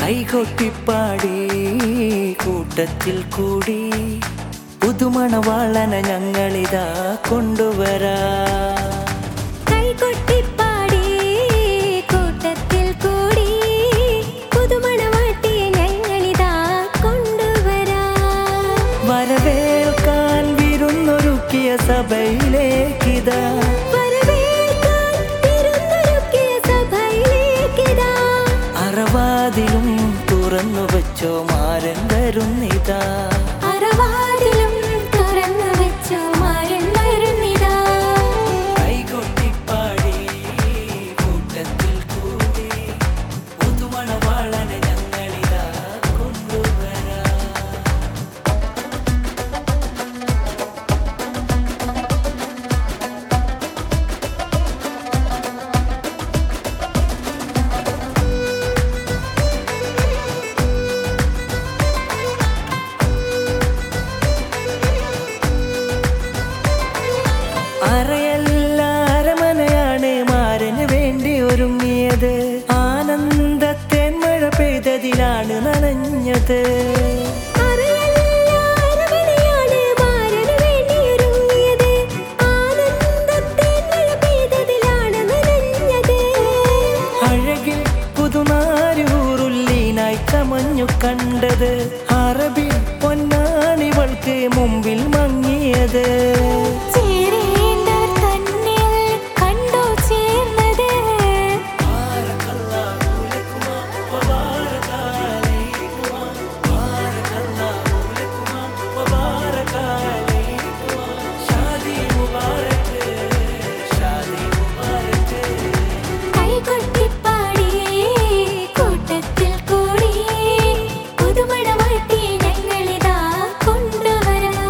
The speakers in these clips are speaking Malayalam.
കൈകൊട്ടിപ്പാടി കൂട്ടത്തിൽ കൂടി പുതുമണവാളന ഞങ്ങളിതാ കൊണ്ടുവരാ കൈകൊട്ടിപ്പാടി കൂട്ടത്തിൽ കൂടി പുതുമണവാട്ടിയെ ഞങ്ങളിതാ കൊണ്ടുവരാം വരവേൽക്കാൻ വിരുന്നൊരുക്കിയ സഭയിലേക്കിതാ വരവേൽക്കാൻ വിരുന്നൊരുക്കിയ സഭയിലേക്കിതാ. അറവാതിലും തുറന്നു വച്ചോ മാരൻ വരുന്നിതാ അറവാതിലും തുറന്നു വെച്ചു മാരൻ വരുന്നിതാ. കൈകൊട്ടിപ്പാടി കൂട്ടത്തിൽ കൂടി പുതുമണവാളന ഞങ്ങളിതാ കൊണ്ടുവരാ അറയല്ല അരമനയാണ് മാരന് വേണ്ടി ഒരുങ്ങിയത് ആനന്ദത്തേൻ മഴ പെയ്തതിലാണ് നനഞ്ഞത് അറിയല്ല അരമനയാണ് മാരന് വേണ്ടി ഒരുങ്ങിയത്. ആനന്ദത്തേൻ മഴ പെയ്തതിലാണ് നനഞ്ഞത്. അഴകിൽ പുതുനാരൂറുല്ലീനായി ചമഞ്ഞു കണ്ടത് അറബി പൊന്നാണിവൾക്ക് മുമ്പിൽ മങ്ങിയത് ചേരേണ്ടവർ തന്നിൽ കണ്ടോ ചേർന്നത് കൈകൊട്ടിപ്പാടി കൂട്ടത്തിൽ കൂടി പുതുമണവാട്ടി ഞങ്ങളിതാ കൊണ്ടുവരാം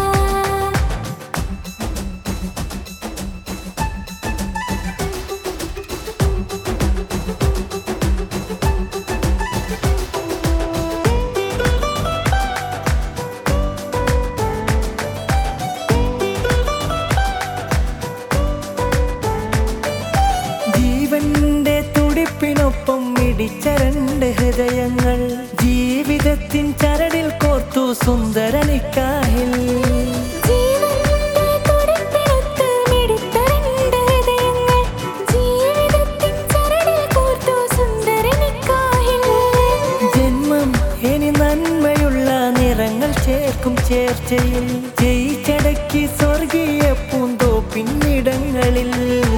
ജീവന്റെ തുടിപ്പിനൊപ്പം ഇടിച്ച രണ്ട് ഹൃദയങ്ങൾ ജീവിതത്തിൻ ചരടിൽ കോർത്തു സുന്ദരനിക്കാഹിൽ ജീവന്റെ തുടിപ്പിനൊത്ത് മിടിത്ത രണ്ട് ഹൃദയങ്ങൾ ജീവിതത്തിൻ ചരടിൽ കോർത്തു സുന്ദരനിക്കാഹിൽ. ജന്മം ഇനി നന്മയുള്ള നിറങ്ങൾ ചേർക്കും ചേർച്ചയിൽ ജയിച്ചടക്കി സ്വർഗീയ പൂന്തോ പിന്നിടങ്ങളിൽ